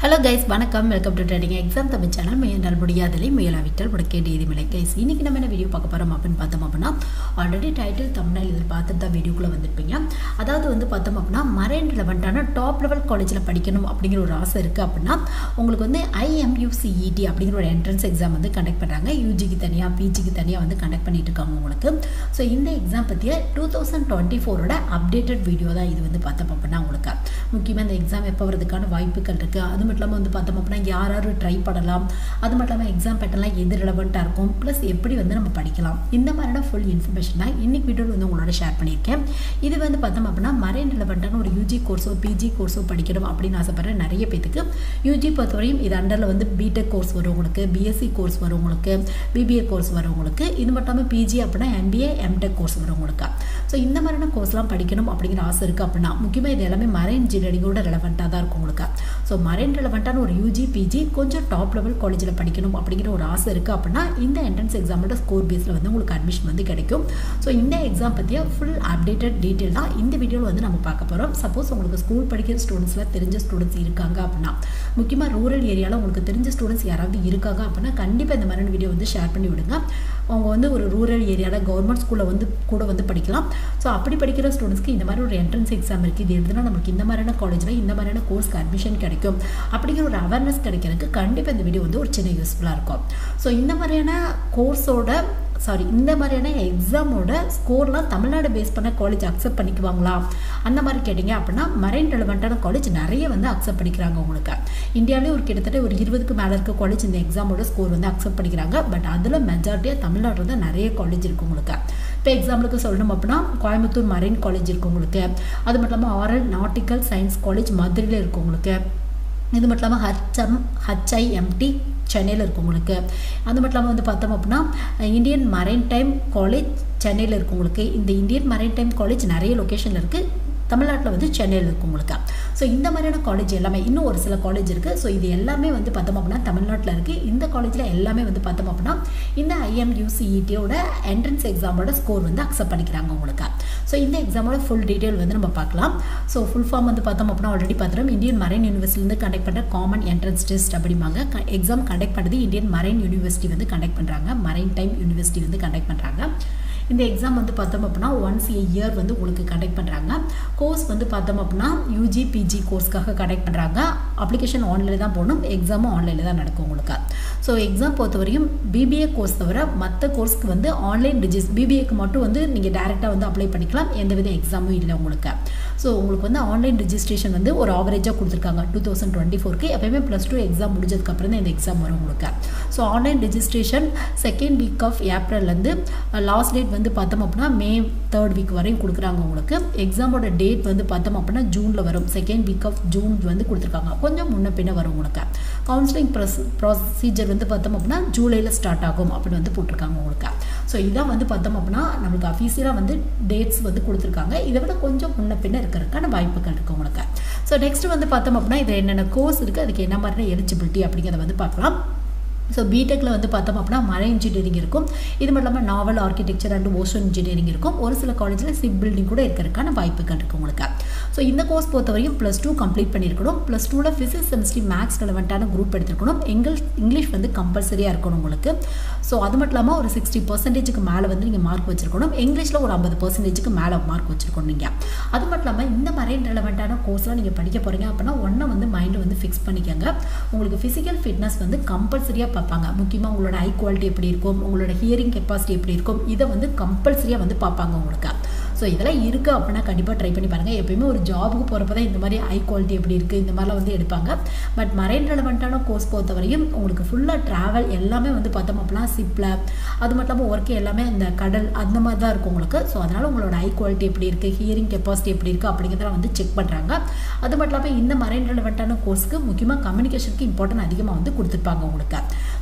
hello guys வணக்கம் welcome to trading exam Tamil channel முயன்றால் முடியாதலை முயலாவிட்டால் உனக்கு நீதிமலை கைஸ் இன்னைக்கு நம்ம என்ன வீடியோ பார்க்க போகிறோம் அப்படின்னு பார்த்தோம் அப்படின்னா ஆல்ரெடி டைட்டில் தமிழ் இதில் பார்த்துட்டு தான் வீடியோக்குள்ளே வந்திருப்பீங்க அதாவது வந்து பார்த்தோம் அப்படின்னா மரைன் ரிலவெண்ட்டான டாப் லெவல் காலேஜில் படிக்கணும் அப்படிங்கிற ஒரு ஆசை இருக்குது அப்படின்னா உங்களுக்கு வந்து ஐஎம்யூசிஇடி அப்படிங்கிற ஒரு என்ட்ரன்ஸ் எக்ஸாம் வந்து கண்டக்ட் பண்ணுறாங்க யூஜிக்கு தனியாக பிஜிக்கு தனியாக வந்து கண்டக்ட் பண்ணிட்டு இருக்காங்க உங்களுக்கு ஸோ இந்த எக்ஸாம் பற்றிய டூ தௌசண்ட் டுவெண்ட்டி ஃபோரோட அப்டேட்டட் வீடியோ தான் இது வந்து பார்த்தோம் அப்படின்னா உங்களுக்கு முக்கியமாக இந்த எக்ஸாம் எப்போ வரதுக்கான வாய்ப்புகள் இருக்குது அது மட்டும் இல்லாமல் வந்து பார்த்தோம் அப்படின்னா யார் யார் ட்ரை பண்ணலாம் அது மட்டும் இல்லாமல் எக்ஸாம் பேட்டர்லாம் எது ரிலவெண்ட்டாக இருக்கும் ப்ளஸ் எப்படி வந்து நம்ம படிக்கலாம் இந்த மாதிரியான ஃபுல் இன்ஃபர்மேஷன் தான் இன்னைக்கு வீடியோவில் வந்து உங்களோட ஷேர் பண்ணியிருக்கேன் இது வந்து பார்த்தோம் அப்படின்னா மரைன் ரிலவெண்ட்டான ஒரு யூஜி கோர்ஸோ பிஜி கோர்ஸோ படிக்கணும் அப்படின்னு ஆசைப்படுற நிறைய பேத்துக்கு யூஜி பொறுத்தவரையும் இது அண்டரில் வந்து பிடெக் கோர்ஸ் வரும் உங்களுக்கு பிஎஸ்சி கோர்ஸ் வரும் உங்களுக்கு பிபிஏ கோர்ஸ் வரும் உங்களுக்கு இது மட்டும் இல்லாமல் பிஜி அப்படின்னா எம்பிஏ எம்டெக் கோர்ஸ் வரும் உங்களுக்கு ஸோ இந்த மாதிரியான கோர்ஸ்லாம் படிக்கணும் அப்படிங்கிற ஆசை இருக்குது அப்படின்னா முக்கியமாக இது எல்லாமே மரைன் இன்ஜினியரிங்கோட ரெலவெண்ட்டாக தான் இருக்கும் உங்களுக்கு ஸோ மரைன் ரெலவெண்ட்டான ஒரு யூஜி பிஜி கொஞ்சம் டாப் லெவல் காலேஜில் படிக்கணும் அப்படிங்கிற ஒரு ஆசை இருக்குது அப்படின்னா இந்த என்ட்ரன்ஸ் எக்ஸாமோட ஸ்கோர் பேஸில் வந்து உங்களுக்கு அட்மிஷன் வந்து கிடைக்கும் ஸோ இந்த எக்ஸாம் பற்றிய ஃபுல் அப்டேட்டட் டீட்டெயில் தான் இந்த வீடியோவில் வந்து நம்ம பார்க்க போகிறோம் சப்போஸ் உங்களுக்கு ஸ்கூல் படிக்கிற ஸ்டூடெண்ட்ஸில் தெரிஞ்ச ஸ்டூடெண்ட்ஸ் இருக்காங்க அப்படின்னா முக்கியமாக ரூரல் ஏரியாவில் உங்களுக்கு தெரிஞ்ச ஸ்டூடெண்ட்ஸ் யாராவது இருக்காங்க அப்படின்னா கண்டிப்பாக இந்த மாதிரியான வீடியோ வந்து ஷேர் பண்ணி விடுங்க அவங்க வந்து ஒரு ரூரல் ஏரியாவில் கவர்மெண்ட் ஸ்கூலில் வந்து கூட வந்து படிக்கலாம் ஸோ அப்படி படிக்கிற ஸ்டூடெண்ட்ஸ்க்கு இந்த மாதிரி ஒரு என்ட்ரன்ஸ் எக்ஸாம் இருக்குது இது எழுதுனா நமக்கு இந்த மாதிரியான காலேஜில் இந்த மாதிரியான கோர்ஸ்க்கு அட்மிஷன் கிடைக்கும் அப்படிங்கிற ஒரு அவேர்னஸ் கிடைக்கிறதுக்கு கண்டிப்பாக இந்த வீடியோ வந்து ஒரு சின்ன யூஸ்ஃபுல்லாக இருக்கும் ஸோ இந்த மாதிரியான கோர்ஸோட சாரி இந்த மாதிரியான எக்ஸாமோட ஸ்கோர்லாம் தமிழ்நாடு பேஸ் பண்ண காலேஜ் அக்செப்ட் பண்ணிக்குவாங்களா அந்த மாதிரி கேட்டிங்க அப்படின்னா மரைன் ரெலவெண்ட்டான காலேஜ் நிறைய வந்து அக்செப்ட் பண்ணிக்கிறாங்க உங்களுக்கு இந்தியாவிலே ஒரு கிட்டத்தட்ட ஒரு இருபதுக்கு மேலே இருக்க காலேஜ் இந்த எக்ஸாமோட ஸ்கோர் வந்து அக்செப்ட் பண்ணிக்கிறாங்க பட் அதில் மெஜாரிட்டியாக தமிழ்நாட்டில் தான் நிறைய காலேஜ் இருக்குது உங்களுக்கு இப்போ எக்ஸாம்பிளுக்கு சொல்லணும் அப்படின்னா கோயம்புத்தூர் மரைன் காலேஜ் இருக்குது உங்களுக்கு அது மட்டும் இல்லாமல் ஆரல் நாட்டிக்கல் சயின்ஸ் காலேஜ் மதுரையில் இருக்குது உங்களுக்கு இது மட்டும் இல்லாமல் ஹச்எம் ஹச்ஐஎம்டி சென்னையில் இருக்கும் உங்களுக்கு அது மட்டும் இல்லாமல் வந்து பார்த்தோம் அப்படின்னா இந்தியன் மரைன் டைம் காலேஜ் சென்னையில் இருக்கும் உங்களுக்கு இந்த இந்தியன் மரைன் டைம் காலேஜ் நிறைய லொக்கேஷனில் இருக்குது தமிழ்நாட்டில் வந்து சென்னையில் இருக்கும் உங்களுக்கு ஸோ இந்த மாதிரியான காலேஜ் எல்லாமே இன்னும் ஒரு சில காலேஜ் இருக்குது ஸோ இது எல்லாமே வந்து பார்த்தோம் அப்படின்னா தமிழ்நாட்டில் இருக்குது இந்த காலேஜில் எல்லாமே வந்து பார்த்தோம் அப்படின்னா இந்த ஐஎம்யூசிஇடியோட என்ட்ரன்ஸ் எக்ஸாமோட ஸ்கோர் வந்து அக்செப்ட் பண்ணிக்கிறாங்க உங்களுக்கு ஸோ இந்த எக்ஸாமோட ஃபுல் டீட்டெயில் வந்து நம்ம பார்க்கலாம் ஸோ ஃபுல் ஃபார்ம் வந்து பார்த்தோம் அப்படின்னா ஆல்ரெடி பார்த்துறோம் இந்தியன் மரைன் யூனிவர்சிட்டிலேருந்து கண்டக்ட் பண்ணுற காமன் என்ட்ரன்ஸ் டெஸ்ட் அப்படிம்பாங்க எக்ஸாம் கண்டக்ட் பண்ணுறது இந்தியன் மரைன் யூனிவர்சிட்டி வந்து கண்டக்ட் பண்ணுறாங்க மரைன் டைம் யூனிவர்சிட்டி வந்து கண்டக்ட் பண்ணுறாங்க இந்த எக்ஸாம் வந்து பார்த்தோம் அப்படின்னா ஒன்ஸ் ஏ இயர் வந்து உங்களுக்கு கண்டக்ட் பண்ணுறாங்க கோர்ஸ் வந்து பார்த்தோம் அப்படின்னா யூஜி பிஜி கோர்ஸ்க்காக கண்டக்ட் பண்ணுறாங்க அப்ளிகேஷன் ஆன்லைனில் தான் போகணும் எக்ஸாமும் ஆன்லைனில் தான் நடக்கும் உங்களுக்கு ஸோ எக்ஸாம் பொறுத்தவரையும் பிபிஏ கோர்ஸ் தவிர மற்ற கோர்ஸ்க்கு வந்து ஆன்லைன் ரிஜிஸ் பிபிஏக்கு மட்டும் வந்து நீங்கள் டேரெக்டாக வந்து அப்ளை பண்ணிக்கலாம் எந்தவித எக்ஸாமும் இல்லை உங்களுக்கு ஸோ உங்களுக்கு வந்து ஆன்லைன் ரிஜிஸ்ட்ரேஷன் வந்து ஒரு ஆவரேஜாக கொடுத்துருக்காங்க டூ தௌசண்ட் டுவெண்ட்டி ஃபோருக்கு எப்பயுமே ப்ளஸ் டூ எக்ஸாம் முடிஞ்சதுக்கப்புறம் தான் இந்த எக்ஸாம் வரும் உங்களுக்கு so online registration second week of ஏப்ரல்லேருந்து லாஸ்ட் டேட் வந்து பார்த்தோம் அப்படின்னா மே தேர்ட் வீக் வரையும் கொடுக்குறாங்க உங்களுக்கு எக்ஸாமோட டேட் வந்து பார்த்தோம் அப்படின்னா ஜூனில் வரும் செகண்ட் வீக் ஆஃப் ஜூன் வந்து கொடுத்துருக்காங்க கொஞ்சம் முன்ன பின்ன வரும் உங்களுக்கு கவுன்சிலிங் ப்ரொஸ் ப்ரொசீஜர் வந்து பார்த்தோம் அப்படின்னா ஜூலையில் ஸ்டார்ட் ஆகும் அப்படின்னு வந்து போட்டிருக்காங்க உங்களுக்கு ஸோ இதான் வந்து பார்த்தோம் அப்படின்னா நம்மளுக்கு அஃபீஷியலாக வந்து டேட்ஸ் வந்து கொடுத்துருக்காங்க இதை விட கொஞ்சம் முன்ன பின்ன இருக்கிறதுக்கான வாய்ப்புகள் இருக்குது உங்களுக்கு ஸோ நெக்ஸ்ட் வந்து பார்த்தோம் அப்படின்னா இதில் என்னென்ன கோர்ஸ் இருக்குது அதுக்கு என்ன மாதிரியான எலிஜிபிலிட்டி அப்படிங்கிறத வந்து பார்க்கலாம் ஸோ பிடெக்கில் வந்து பார்த்தோம் அப்படின்னா மழை இன்ஜினியரிங் இருக்கும் இது மட்டும் இல்லாமல் naval architecture and ocean engineering இருக்கும் ஒரு சில காலேஜில் சிப் பில்டிங் கூட இருக்கிறதுக்கான வாய்ப்புகள் இருக்குது உங்களுக்கு ஸோ இந்த கோர்ஸ் பொறுத்தவரையும் ப்ளஸ் டூ கம்ப்ளீட் பண்ணியிருக்கணும் ப்ளஸ் டூவில் ஃபிசிக்ஸ் கெமிஸ்ட்ரி மேக்ஸ் ரெலவெண்ட்டான குரூப் எடுத்துருக்கணும் இங்கிலீஷ் இங்கிலீஷ் வந்து கம்பல்சரியாக இருக்கணும் உங்களுக்கு ஸோ அது மட்டும் இல்லாமல் ஒரு சிக்ஸ்டி பர்சன்டேஜுக்கு மேலே வந்து நீங்கள் மார்க் வச்சிருக்கணும் இங்கிலீஷில் ஒரு ஐம்பது பர்சன்டேஜுக்கு மேலே மார்க் வச்சிருக்கணும் நீங்கள் அது மட்டும் இல்லாமல் இந்த மரைன் ரெலவெண்ட்டான கோர்ஸ்லாம் நீங்கள் படிக்க போகிறீங்க அப்படின்னா ஒன்றை வந்து மைண்டில் வந்து ஃபிக்ஸ் பண்ணிக்கோங்க உங்களுக்கு ஃபிசிக்கல் ஃபிட்னஸ் வந்து கம்பல்சரியாக பார்ப்பாங்க முக்கியமாக உங்களோட ஐ குவாலிட்டி எப்படி இருக்கும் உங்களோட ஹியரிங் கெப்பாசிட்டி எப்படி இருக்கும் இதை வந்து கம்பல்சரியாக வந்து பார்ப்பாங்க உங்களுக்கு ஸோ இதெல்லாம் இருக்குது அப்படின்னா கண்டிப்பாக ட்ரை பண்ணி பாருங்கள் எப்பயுமே ஒரு ஜாபுக்கு போகிறப்ப தான் இந்த மாதிரி ஐ குவாலிட்டி எப்படி இருக்குது இந்த மாதிரிலாம் வந்து எடுப்பாங்க பட் மரைன் ரெலவெண்ட்டான கோர்ஸ் பொறுத்தவரையும் உங்களுக்கு ஃபுல்லாக ட்ராவல் எல்லாமே வந்து பார்த்தோம் அப்படின்னா சிப்பில் அது மட்டும் இல்லாமல் ஒர்க்கு எல்லாமே இந்த கடல் அந்த மாதிரி தான் இருக்கும் உங்களுக்கு ஸோ அதனால் உங்களோட ஐ குவாலிட்டி எப்படி இருக்குது ஹியரிங் கெப்பாசிட்டி எப்படி இருக்குது அப்படிங்கிறதெல்லாம் வந்து செக் பண்ணுறாங்க அது மட்டும் இல்லாமல் இந்த மரைன் ரெலவெண்ட்டான கோர்ஸ்க்கு முக்கியமாக கம்யூனிகேஷனுக்கு இம்பார்ட்டன்ட் அதிகமாக வந்து கொடுத்துருப்பாங்க உங்களுக்கு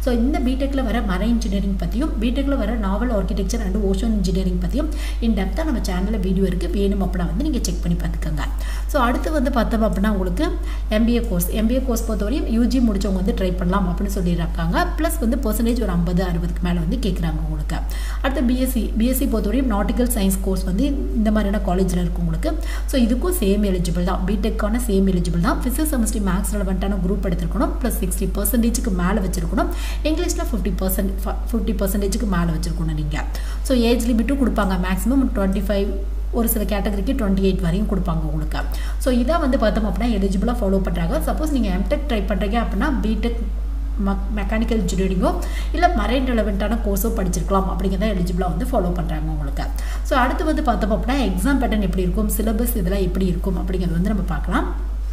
ஸோ இந்த பிடெக்கில் வர மர இன்ஜினியரிங் பற்றியும் பிடெக்கில் வர naval architecture and ocean engineering பற்றியும் இன் டெப்த்தாக நம்ம சேனலில் வீடியோ இருக்குது வேணும் அப்படின்னா வந்து நீங்கள் செக் பண்ணி பார்த்துக்கோங்க ஸோ அடுத்து வந்து பார்த்தோம் அப்படின்னா உங்களுக்கு எம்பிஏ கோர்ஸ் எம்பிஏ கோர்ஸ் பொறுத்தவரையும் யூஜி முடிச்சவங்க வந்து ட்ரை பண்ணலாம் அப்படின்னு சொல்லியிருக்காங்க ப்ளஸ் வந்து பர்சன்டேஜ் ஒரு ஐம்பது அறுபதுக்கு மேலே வந்து கேட்குறாங்க உங்களுக்கு அடுத்து பிஎஸ்சி பிஎஸ்சி பொறுத்தவரையும் நாட்டிக்கல் சயின்ஸ் கோர்ஸ் வந்து இந்த மாதிரியான காலேஜில் இருக்கும் உங்களுக்கு ஸோ இதுக்கும் சேம் எலிஜிபிள் தான் பிடெக்கான சேம் எலிஜிபிள் தான் ஃபிசிக்ஸ் செமஸ்ட்ரி மேக்ஸ் ரெலவெண்ட்டான குரூப் எடுத்துருக்கணும் ப்ளஸ் சிக்ஸ்டி பர்சன்டேஜுக்கு மேலே வச்சிருக்கணும் இங்கிலீஷில் ஃபிஃப்டி பர்சன்ட் ஃபிஃப்டி பர்சன்டேஜுக்கு மேலே வச்சிருக்கணும் நீங்கள் ஸோ ஏஜ் லிமிட்டும் கொடுப்பாங்க மேக்ஸிமம் டுவெண்ட்டி ஃபைவ் ஒரு சில கேட்டகரிக்கு டுவெண்ட்டி எயிட் வரையும் கொடுப்பாங்க உங்களுக்கு ஸோ இதை வந்து பார்த்தோம் அப்படின்னா எலிஜிபிளாக ஃபாலோ பண்ணுறாங்க சப்போஸ் நீங்கள் எம்டெக் ட்ரை பண்ணுறீங்க அப்படின்னா பிடெக் மக் மெக்கானிக்கல் இன்ஜினியரிங்கோ இல்லை மரைன் ரெலவெண்ட்டான கோர்ஸோ படிச்சிருக்கலாம் அப்படிங்கிறத எலிஜிபிளாக வந்து ஃபாலோ பண்ணுறாங்க உங்களுக்கு ஸோ அடுத்து வந்து பார்த்தோம் அப்படின்னா எக்ஸாம் பேட்டர்ன் எப்படி இருக்கும் சிலபஸ் இதெல்லாம் எப்படி இருக்கும் அப்படிங்கிறது வந்து நம்ம பார்க்கலாம்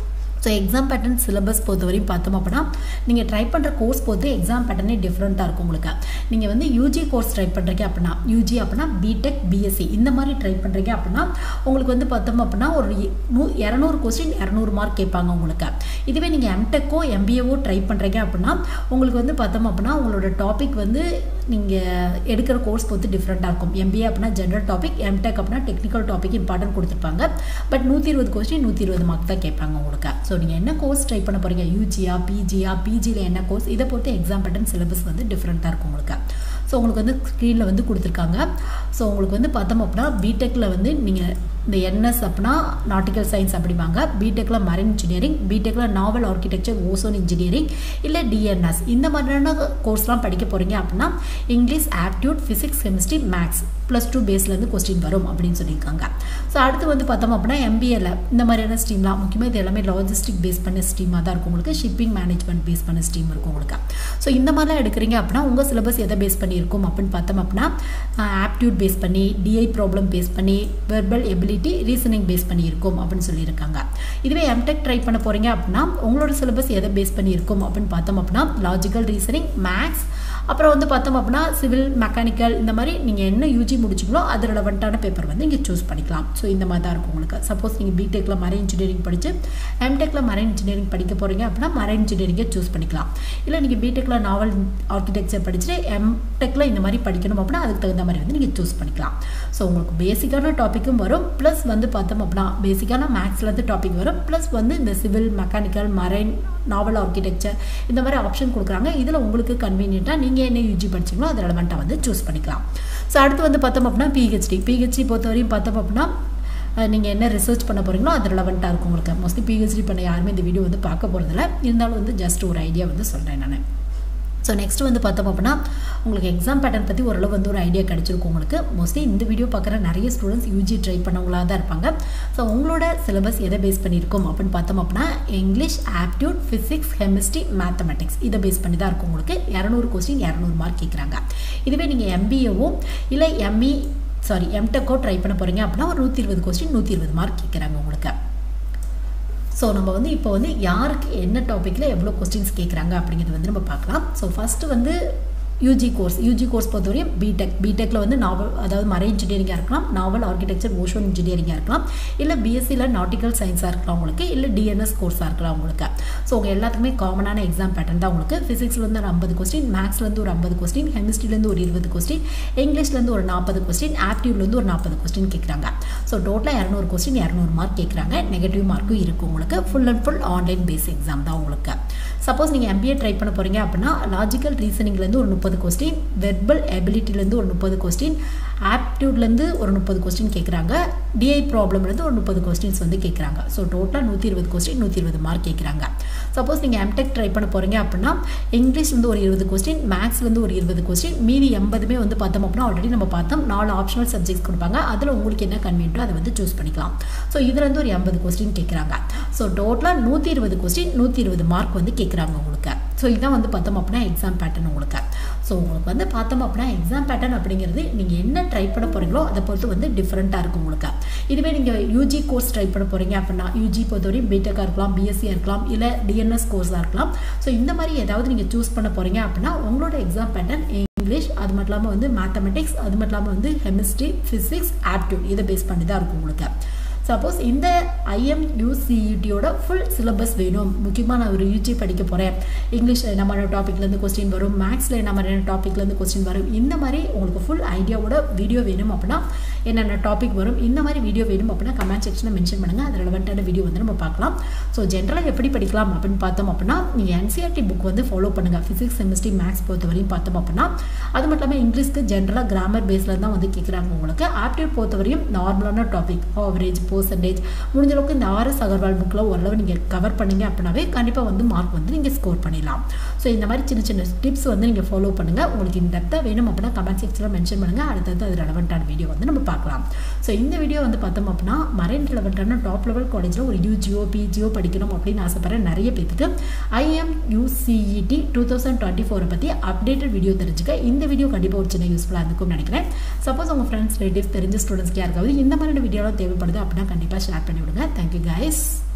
ஸோ எக்ஸாம் பேட்டர்ன் சிலபஸ் பொறுத்தவரையும் பார்த்தோம் அப்படின்னா நீங்கள் ட்ரை பண்ணுற கோர்ஸ் பொறுத்து எக்ஸாம் பேட்டர்னே டிஃப்ரெண்ட்டாக இருக்கும் உங்களுக்கு நீங்கள் வந்து யூஜி கோர்ஸ் ட்ரை பண்ணுறீங்க அப்படின்னா யூஜி அப்படின்னா பிடெக் பிஎஸ்சி இந்த மாதிரி ட்ரை பண்ணுறீங்க அப்படின்னா உங்களுக்கு வந்து பார்த்தோம் அப்படின்னா ஒரு நூ இரநூறு கொஸ்டின் இரநூறு மார்க் கேட்பாங்க உங்களுக்கு இதுவே நீங்கள் எம்டெக்கோ எம்பிஏவோ ட்ரை பண்ணுறீங்க அப்படின்னா உங்களுக்கு வந்து பார்த்தோம் அப்படின்னா உங்களோட டாபிக் வந்து நீங்கள் எடுக்கிற கோர்ஸ் பொறுத்து டிஃப்ரெண்ட்டாக இருக்கும் எம்பிஏ அப்படின்னா ஜென்ரல் டாபிக் எம்டெக் அப்படின்னா டெக்னிக்கல் டாபிக் இம்பார்ட்டன்ட் கொடுத்துருப்பாங்க பட் நூற்றி இருபது கொஸ்டின் நூற்றி இருபது மார்க் தான் கேட்பாங்க உங்களுக்கு ஸோ நீங்கள் என்ன கோர்ஸ் ட்ரை பண்ண போகிறீங்க யூஜியா பிஜியா பிஜியில் என்ன கோர்ஸ் இதை பொறுத்து எக்ஸாம் பேட்டர்ன் சிலபஸ் வந்து டிஃப்ரெண்ட்டாக இருக்கும் உங்களுக்கு ஸோ உங்களுக்கு வந்து ஸ்க்ரீனில் வந்து கொடுத்துருக்காங்க ஸோ உங்களுக்கு வந்து பார்த்தோம் அப்படின்னா பிடெக்கில் வந்து நீங்கள் இந்த என்எஸ் அப்படின்னா நாட்டிக்கல் சயின்ஸ் அப்படிம்பாங்க பிடெக்கில் மரைன் இன்ஜினியரிங் பிடெக்கில் நாவல் ஆர்கிடெக்சர் ஓசோன் இன்ஜினியரிங் இல்லை டிஎன்எஸ் இந்த மாதிரியான கோர்ஸ்லாம் படிக்க போகிறீங்க அப்படின்னா English aptitude physics chemistry maths plus two பேஸ்லேருந்து கொஸ்டின் வரும் அப்படின்னு சொல்லியிருக்காங்க ஸோ அடுத்து வந்து பார்த்தோம் அப்படின்னா எம்பிஏல இந்த மாதிரியான ஸ்ட்ரீம்லாம் முக்கியமாக இது எல்லாமே லாஜிஸ்டிக் பேஸ் பண்ண ஸ்ட்ரீமாக தான் இருக்கும் உங்களுக்கு ஷிப்பிங் மேனேஜ்மெண்ட் பேஸ் பண்ண ஸ்ட்ரீம் இருக்கும் உங்களுக்கு ஸோ இந்த மாதிரிலாம் எடுக்கிறீங்க அப்படின்னா உங்கள் சிலபஸ் எதை பேஸ் பண்ணி இருக்கும் அப்படின்னு பார்த்தோம் அப்படின்னா ஆப்டியூட் பேஸ் பண்ணி டிஐ ப்ராப்ளம் பேஸ் பண்ணி வெர்பல் எபிலிட்டி ரீசனிங் பேஸ் பண்ணி இருக்கும் அப்படின்னு சொல்லியிருக்காங்க இதுவே எம்டெக் ட்ரை பண்ண போகிறீங்க அப்படின்னா உங்களோட சிலபஸ் எதை பேஸ் பண்ணி இருக்கும் அப்படின்னு பார்த்தோம் அப்படின்னா லாஜிக்கல் ரீசனிங் மேக்ஸ் அப்புறம் வந்து பார்த்தோம் அப்படின்னா சிவில் மெக்கானிக்கல் இந்த மாதிரி நீங்கள் என்ன யூஜி முடிச்சிங்களோ அது ரெலவெண்ட்டான பேப்பர் வந்து நீங்கள் சூஸ் பண்ணிக்கலாம் ஸோ இந்த மாதிரி தான் இருக்கும் உங்களுக்கு சப்போஸ் நீங்கள் பிடெக்கில் மரைன் இன்ஜினியரிங் படித்து எம்டெக்கில் மரைன் இன்ஜினியரிங் படிக்க போகிறீங்க அப்படின்னா மரைன் இன்ஜினியரிங்கை சூஸ் பண்ணிக்கலாம் இல்லை நீங்கள் பிடெக்கில் நாவல் ஆர்கிடெக்சர் படிச்சுட்டு எம்டெக்கில் இந்த மாதிரி படிக்கணும் அப்படின்னா அதுக்கு தகுந்த மாதிரி வந்து நீங்கள் சூஸ் பண்ணிக்கலாம் ஸோ உங்களுக்கு பேசிக்கான டாப்பிக்கும் வரும் ப்ளஸ் வந்து பார்த்தோம் அப்படின்னா பேசிக்கான மேக்ஸ்லேருந்து டாபிக் வரும் ப்ளஸ் வந்து இந்த civil mechanical marine naval architecture இந்த மாதிரி ஆப்ஷன் கொடுக்குறாங்க இதில் உங்களுக்கு கன்வீனியண்ட்டாக நீங்கள் என்ன யூஜி படிச்சிங்களோ அதை ரெலவெண்ட்டாக வந்து சூஸ் பண்ணிக்கலாம் ஸோ அடுத்து வந்து பார்த்தோம் அப்படின்னா பிஹெச்டி பிஹெச்டி பொறுத்தவரையும் பார்த்தோம் அப்படின்னா நீங்கள் என்ன ரிசர்ச் பண்ண போகிறீங்களோ அது ரெலவெண்ட்டாக இருக்கும் உங்களுக்கு மோஸ்ட்லி பிஹெச்டி பண்ண யாருமே இந்த வீடியோ வந்து பார்க்க போகிறதில்ல இருந்தாலும் வந்து ஜஸ்ட் ஒரு ஐடியா வந்து சொல்கிறேன் நான் ஸோ நெக்ஸ்ட் வந்து பார்த்தோம் அப்படின்னா உங்களுக்கு எக்ஸாம் பேட்டர்ன் பற்றி ஓரளவு வந்து ஒரு ஐடியா கிடச்சிருக்கும் உங்களுக்கு மோஸ்ட்லி இந்த வீடியோ பார்க்குற நிறைய ஸ்டூடெண்ட்ஸ் யூஜி ட்ரை பண்ணவங்களாக தான் இருப்பாங்க ஸோ உங்களோட சிலபஸ் எதை பேஸ் பண்ணியிருக்கும் அப்படின்னு பார்த்தோம் அப்படின்னா English aptitude physics chemistry mathematics இதை பேஸ் பண்ணி தான் இருக்கும் உங்களுக்கு இரநூறு கொஸ்டின் இரநூறு மார்க் கேட்குறாங்க இதுவே நீங்கள் எம்பிஏவோ இல்லை எம்இ சாரி எம்டெக்கோ ட்ரை பண்ண போகிறீங்க அப்படின்னா ஒரு நூற்றி இருபது கொஸ்டின் நூற்றி இருபது மார்க் கேட்குறாங்க உங்களுக்கு ஸோ நம்ம வந்து இப்போ வந்து யாருக்கு என்ன டாப்பிக்கில் எவ்வளோ கொஸ்டின்ஸ் கேட்குறாங்க அப்படிங்கிறது வந்து நம்ம பார்க்கலாம் ஸோ ஃபஸ்ட்டு வந்து யூஜி கோர்ஸ் யூஜி கோர்ஸ் பொறுத்தவரையும் பிடெக் பிடெக்கில் வந்து நாவல் அதாவது மரை இன்ஜினியரிங்காக இருக்கலாம் நாவல் ஆர்கிடெக்சர் ஓஷோன் இன்ஜினியரிங்காக இருக்கலாம் இல்லை பிஎஸ்சியில் நாட்டிக்கல் சயின்ஸாக இருக்கலாம் உங்களுக்கு இல்லை டிஎன்எஸ் கோர்ஸாக இருக்கலாம் உங்களுக்கு ஸோ உங்கள் எல்லாத்துக்குமே காமனான எக்ஸாம் பேட்டர்ன் தான் உங்களுக்கு ஃபிசிக்ஸ்லேருந்து ஒரு ஐம்பது கொஸ்டின் மேக்ஸ்லேருந்து ஒரு ஐம்பது கொஸ்டின் கெமிஸ்ட்ரிலேருந்து ஒரு இருபது கொஸ்டின் இங்கிலீஷ்லேருந்து ஒரு நாற்பது கொஸ்டின் ஆப்டியூட்லேருந்து ஒரு நாற்பது கொஸ்டின் கேட்குறாங்க ஸோ டோட்டலாக இரநூறு கொஸ்டின் இரநூறு மார்க் கேட்குறாங்க நெகட்டிவ் மார்க்கும் இருக்குது உங்களுக்கு full and full online base exam தான் உங்களுக்கு சப்போஸ் நீங்கள் எம்பிஏ ட்ரை பண்ண போகிறீங்க அப்படின்னா லாஜிக்கல் ரீசனிங்லேருந்து ஒரு முப்பது கொஸ்டின் வெர்பல் எபிலிட்டிலேருந்து ஒரு முப்பது கொஸ்டின் ஆப்டியூட்லேருந்து ஒரு முப்பது கொஸ்டின் கேட்குறாங்க டிஐ ப்ராப்ளம்லேருந்து ஒரு முப்பது கொஸ்டின்ஸ் வந்து கேட்குறாங்க ஸோ டோட்டலாக நூற்றி இருபது கொஸ்டின் நூற்றி இருபது மார்க் கேட்குறாங்க சப்போஸ் நீங்கள் எம்டெக் ட்ரை பண்ண போகிறீங்க அப்படின்னா இங்கிலீஷ்லேருந்து ஒரு இருபது கொஸ்டின் மேக்ஸ்லேருந்து ஒரு இருபது கொஸ்டின் மீதி எண்பதுமே வந்து பார்த்தோம் அப்படின்னா ஆல்ரெடி நம்ம பார்த்தோம் நாலு ஆப்ஷனல் சப்ஜெக்ட்ஸ் கொடுப்பாங்க அதில் உங்களுக்கு என்ன கன்வீனியோ அதை வந்து சூஸ் பண்ணிக்கலாம் ஸோ இதுலேருந்து ஒரு எண்பது கொஸ்டின் கேட்குறாங்க ஸோ டோட்டலாக நூற்றி இருபது கொஸ்டின் நூற்றி இருபது மார்க் வந்து கேட்குறாங்க உங்களுக்கு ஸோ இதான் வந்து பார்த்தோம் அப்படின்னா எக்ஸாம் பேட்டர்ன் உங்களுக்கு ஸோ உங்களுக்கு வந்து பார்த்தோம் அப்படின்னா எக்ஸாம் பேட்டர்ன் அப்படிங்கிறது நீங்கள் என்ன ட்ரை பண்ண போகிறீங்களோ அதை பொறுத்து வந்து டிஃப்ரெண்ட்டாக இருக்கும் உங்களுக்கு இதுவே நீங்கள் யூஜி கோர்ஸ் ட்ரை பண்ண போகிறீங்க அப்படின்னா யூஜி பொறுத்தவரையும் பிடெக்காக இருக்கலாம் பிஎஸ்சியாக இருக்கலாம் இல்லை டிஎன்எஸ் கோர்ஸாக இருக்கலாம் ஸோ இந்த மாதிரி ஏதாவது நீங்கள் சூஸ் பண்ண போகிறீங்க அப்படின்னா உங்களோட எக்ஸாம் பேட்டர்ன் இங்கிலீஷ் அது மட்டும் இல்லாமல் வந்து மேத்தமெட்டிக்ஸ் அது மட்டும் இல்லாமல் வந்து கெமிஸ்ட்ரி ஃபிசிக்ஸ் ஆப்டியூட் இதை பேஸ் பண்ணி தான் இருக்கும் உங்களுக்கு சப்போஸ் இந்த ஐஎம்யூசிஇடியோட ஃபுல் சிலபஸ் வேணும் முக்கியமாக நான் ஒரு யூஜி படிக்க போகிறேன் இங்கிலீஷில் என்ன மாதிரி டாப்பிக்லேருந்து கொஸ்டின் வரும் மேக்ஸில் என்ன மாதிரியான டாப்பிக்லேருந்து கொஸ்டின் வரும் இந்த மாதிரி உங்களுக்கு ஃபுல் ஐடியாவோட வீடியோ வேணும் அப்படின்னா என்னென்ன டாபிக் வரும் இந்த மாதிரி வீடியோ வேணும் அப்படின்னா கமெண்ட் செக்ஷனில் மென்ஷன் பண்ணுங்கள் அது ரெலவெண்ட்டான வீடியோ வந்து நம்ம பார்க்கலாம் ஸோ ஜென்ரலாக எப்படி படிக்கலாம் அப்படின்னு பார்த்தோம் அப்படின்னா நீங்கள் என்சிஆர்டி புக் வந்து ஃபாலோ பண்ணுங்கள் ஃபிசிக்ஸ் கெமிஸ்ட்ரி மேக்ஸ் பொறுத்த வரையும் பார்த்தோம் அப்படின்னா அது மட்டும் இல்லாமல் இங்கிலீஷ்க்கு ஜென்ரலாக கிராமர் பேஸில் தான் வந்து கேட்குறாங்க உங்களுக்கு ஆப்டியூட் பொறுத்தவரையும் நார்மலான டாபிக் ஆவரேஜ் பர்சன்டேஜ் முடிஞ்ச அளவுக்கு இந்த ஆர்எஸ் அகர்வால் புக்கில் ஓரளவு நீங்கள் கவர் பண்ணீங்க அப்படின்னாவே கண்டிப்பாக வந்து மார்க் வந்து நீங்கள் ஸ்கோர் பண்ணிடலாம் ஸோ இந்த மாதிரி சின்ன சின்ன டிப்ஸ் வந்து நீங்கள் ஃபாலோ பண்ணுங்கள் உங்களுக்கு இந்த டெப்த்தாக வேணும் அப்படின்னா கமெண்ட் செக்ஷனில் மென்ஷன் பண்ணுங்கள் அடுத்தது அது ரெலவெண்ட்டான வீடியோ வந்து நம்ம பார்க்கலாம் ஸோ இந்த வீடியோ வந்து பார்த்தோம் அப்படின்னா மரைன் ரெலவெண்ட்டான டாப் லெவல் காலேஜில் ஒரு யூஜிஓ பிஜிஓ படிக்கணும் அப்படின்னு ஆசைப்படுற நிறைய பேத்துக்கு ஐஎம்யூசிஇடி டூ தௌசண்ட் டுவெண்ட்டி ஃபோரை பற்றி அப்டேட்டட் வீடியோ தெரிஞ்சுக்க இந்த வீடியோ கண்டிப்பாக ஒரு சின்ன யூஸ்ஃபுல்லாக இருக்கும்னு நினைக்கிறேன் சப்போஸ் உங்கள் ஃப்ரெண்ட்ஸ் ரிலேட்டிவ்ஸ் தெரிஞ்ச ஸ்டூடெண்ட்ஸ்க்கு யாருக்காவது இந்த மாதிரியான வீடியோலாம் தேவைப்படுது அப்படின்னா கண்டிப்பாக ஷேர் பண்ணி விடுங்க தேங்க்யூ கைஸ்